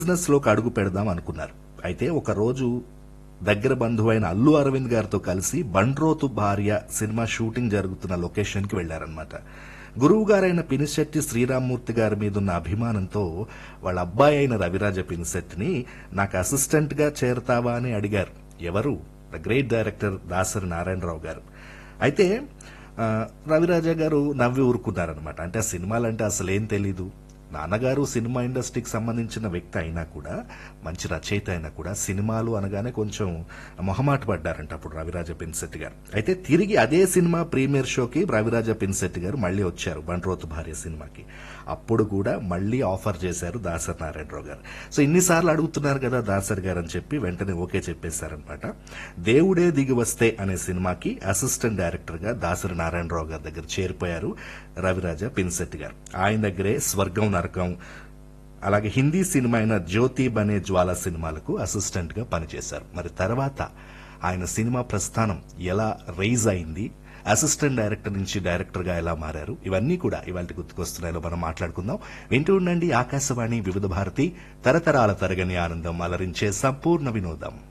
business లోకి అడుగు పెడదాం అనుకున్నారు అయితే ఒక రోజు దగ్గర బంధువైన అల్లు అరవింద్ గారితో కలిసి బండ్రోతు భార్య సినిమా షూటింగ్ జరుగుతున్న లొకేషన్ కి వెళ్లారనమాట గురువు గారైన పినిశెట్టి శ్రీరామ్మూర్తి గారి మీద ఉన్న అభిమానంతో వాళ్ళ అబ్బాయి అయిన రవిరాజ పినిశెట్టిని నాకు అసిస్టెంట్ గా చేరతావా అని అడిగారు ఎవరు the great director Dasari Narayana Rao గారు అయితే ఆ, రవిరాజ గారు నవ్వి ఊరుకున్నారనమాట అంటే ఆ సినిమాలంటే అసలు ఏం తెలీదు నాన్నగారు సినిమా ఇండస్ట్రీకి సంబంధించిన వ్యక్తి అయినా కూడా మంచి రచయిత అయినా కూడా సినిమాలు అనగానే కొంచెం మొహమాట పడ్డారంట అప్పుడు రవిరాజ పిన్సెట్టి గారు అయితే తిరిగి అదే సినిమా ప్రీమియర్ షోకి రవిరాజ పిన్సెట్టి గారు మళ్ళీ వచ్చారు బండ్రోతు భార్య సినిమాకి అప్పుడు కూడా మళ్ళీ ఆఫర్ చేశారు దాసరి నారాయణరావు గారు సో ఇన్నిసార్లు అడుగుతున్నారు కదా దాసరి గారు అని చెప్పి వెంటనే ఓకే చెప్పేశారనమాట దేవుడే దిగి వస్తే అనే సినిమాకి అసిస్టెంట్ డైరెక్టర్ గా దాసరి నారాయణరావు గారి దగ్గర చేరిపోయారు రవిరాజ పిన్సెట్టి గారు ఆయన దగ్గరే స్వర్గం నరకం అలాగే హిందీ సినిమా అయిన జ్యోతి బనే జ్వాల సినిమాలకు అసిస్టెంట్ గా పనిచేశారు మరి తర్వాత ఆయన సినిమా ప్రస్థానం ఎలా రైజ్ అయింది అసిస్టెంట్ డైరెక్టర్ నుంచి డైరెక్టర్ గా ఎలా మారారు ఇవన్నీ కూడా ఇవాళ గుర్తుకొస్తున్నాయో మనం మాట్లాడుకుందాం వింటూ ఉండండి ఆకాశవాణి వివిధ భారతి తరతరాల తరగని ఆనందం అలరించే సంపూర్ణ వినోదం